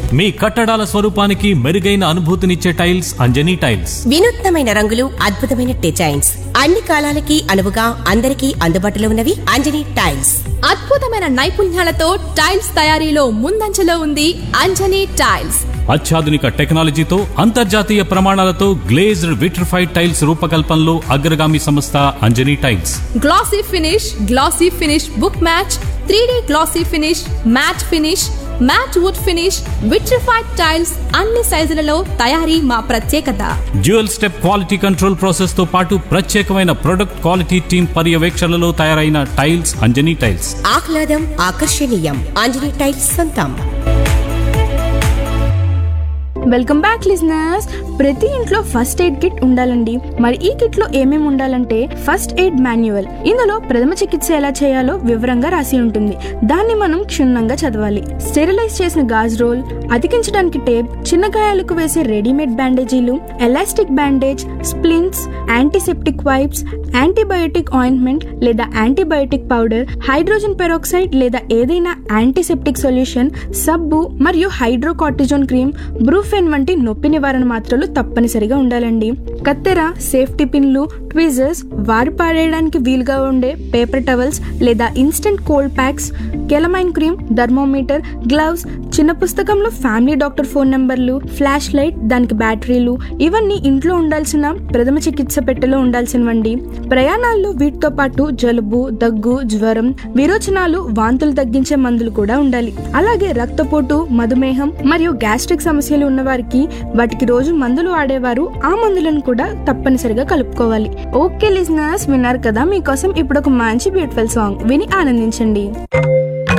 మీ కట్టడాల స్వరూపానికి మెరుగైన అనుభూతినిచ్చే టైల్స్ అంజనీ టైల్స్ వినూత్నమైన రంగులు అద్భుతమైన డిజైన్స్ అన్ని కాలాలకి అనువుగా అందరికీ అందుబాటులో ఉన్నవి అంజనీ టైల్స్ అద్భుతమైన నైపుణ్యాలతో టైల్స్ తయారీలో ముందంజలో ఉంది అంజనీ టైల్స్ అత్యాధునిక టెక్నాలజీతో అంతర్జాతీయ ప్రమాణాలతో గ్లేజ్డ్ విట్రిఫైడ్ టైల్స్ రూపకల్పనలో అగ్రగామి సంస్థ Anjani tiles glossy finish glossy finish book match three glossy finish matt finish matt wood finish vitrified tiles అన్ని సైజులలో తయారీ మా ప్రత్యేకత dual step quality control process తో పాటు ప్రత్యేకమైన ప్రొడక్ట్ క్వాలిటీ టీమ్ పర్యవేక్షణలో తయారైన టైల్స్ అంజనీ టైల్స్ ఆహ్లాదం ఆకర్షణీయం అంజనీ టైల్స్ సొంతం వెల్కమ్ బ్యాక్ లిజనర్స్ ప్రతి ఇంట్లో ఫస్ట్ ఎయిడ్ కిట్ ఉండాలండి మరి ఈ కిట్ లో ఏమేమి ఉండాలంటే ఫస్ట్ ఎయిడ్ మాన్యువల్ ఇందులో ప్రథమ చికిత్స ఎలా చేయాలో వివరంగా రాసి ఉంటుంది దాన్ని మనం క్షుణ్ణంగా చదవాలి స్టెరిలైజ్ చేసిన గాజ్ రోల్ అతికించడానికి టేప్ చిన్న గాయాలకు వేసే రెడీమేడ్ బ్యాండేజీలు elastic bandage splints antiseptic wipes antibiotic ointment లేదా యాంటీబయోటిక్ పౌడర్ హైడ్రోజన్ పెరాక్సైడ్ లేదా ఏదైనా యాంటీసెప్టిక్ సొల్యూషన్ సబ్బు మరియు హైడ్రోకార్టిజోన్ క్రీమ్ బ్రూఫెన్ వంటి నొప్పి నివారణ మాత్రలు తప్పనిసరిగా ఉండాలండి కత్తెర సేఫ్టీ పిన్లు ట్విజర్స్ వారి పాడేయడానికి వీలుగా ఉండే పేపర్ టవల్స్ లేదా instant cold packs calamine cream thermometer gloves చిన్న పుస్తకంలో ఫ్యామిలీ డాక్టర్ ఫోన్ నంబర్లు ఫ్లాష్ లైట్ దానికి బ్యాటరీలు ఇవన్నీ ఇంట్లో ఉండాల్సిన ప్రథమ చికిత్స పెట్టెలో ఉండాల్సినవండి ప్రయాణాల్లో వీటితో పాటు జలుబు దగ్గు జ్వరం విరోచనాలు వాంతులు తగ్గించే మందులు కూడా ఉండాలి అలాగే రక్తపోటు మధుమేహం మరియు గ్యాస్ట్రిక్ సమస్యలు ఉన్నవారికి వాటికి రోజు మందులు వాడేవారు ఆ మందులను కూడా తప్పనిసరిగా కలుపుకోవాలి ఓకే లిజనర్స్ విన్నారు కదా మీకోసం ఇప్పుడు ఒక మంచి బ్యూటిఫుల్ సాంగ్ విని ఆనందించండి